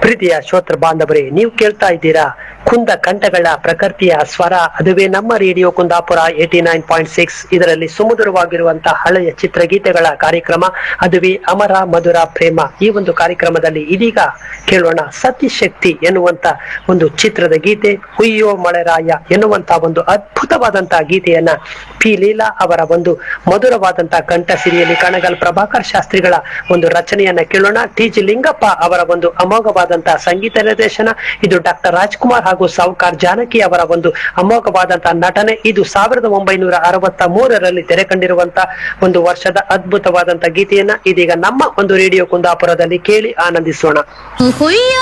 ಪ್ರೀತಿಯ ಶ್ರೋತೃ ಬಾಂಧವರೇ ನೀವು ಕೇಳ್ತಾ ಇದ್ದೀರಾ ಕುಂದ ಕಂಠಗಳ ಪ್ರಕೃತಿಯ ಸ್ವರ ಅದುವೇ ನಮ್ಮ radio Kundapura eighty nine point six ಇದರಲ್ಲಿ ಸುಮಧುರವಾಗಿರುವಂತಹ ಹಳೆಯ ಚಿತ್ರಗೀತೆಗಳ ಕಾರ್ಯಕ್ರಮ ಅದುವೇ ಅಮರ ಮಧುರ ಪ್ರೇಮ ಈ ಒಂದು ಕಾರ್ಯಕ್ರಮದಲ್ಲಿ ಇದೀಗ ಕೇಳೋಣ ಸತಿಶಕ್ತಿ ಎನ್ನುವಂತ ಒಂದು ಚಿತ್ರದ ಗೀತೆ ಹುಯ್ಯೋ ಮಳೆರಾಯ ಎನ್ನುವಂತ ಒಂದು ಅದ್ಭುತವಾದಂತಹ ಗೀತೆಯನ್ನ ಪಿ ಲೀಲಾ ಅವರ ಒಂದು ಮಧುರವಾದಂತಹ ಕಂಠ ಸಿರಿಯಲ್ಲಿ ಕಣಗಲ್ ಪ್ರಭಾಕರ್ ಶಾಸ್ತ್ರಿಗಳ ಒಂದು ರಚನೆಯನ್ನ ಕೇಳೋಣ ಟಿ ಜಿ ಲಿಂಗಪ್ಪ ಅವರ ಒಂದು ಅಮೋಘವಾದಂತಹ ಸಂಗೀತ ನಿರ್ದೇಶನ ಇದು ಡಾಕ್ಟರ್ ರಾಜ್ಕುಮಾರ್ ಹಾಗೂ ಸಾವುಕಾರ್ ಜಾನಕಿ ಅವರ ಒಂದು ಅಮೋಘವಾದಂತಹ ನಟನೆ ಇದು ಸಾವಿರದ ಒಂಬೈನೂರ ಅರವತ್ತ ಮೂರರಲ್ಲಿ ತೆರೆ ಕಂಡಿರುವಂತಹ ಒಂದು ವರ್ಷದ ಅದ್ಭುತವಾದಂತಹ ಗೀತೆಯನ್ನ ಇದೀಗ ನಮ್ಮ ಒಂದು ರೇಡಿಯೋ ಕುಂದಾಪುರದಲ್ಲಿ ಕೇಳಿ ಆನಂದಿಸೋಣ ಹುಯ್ಯೋ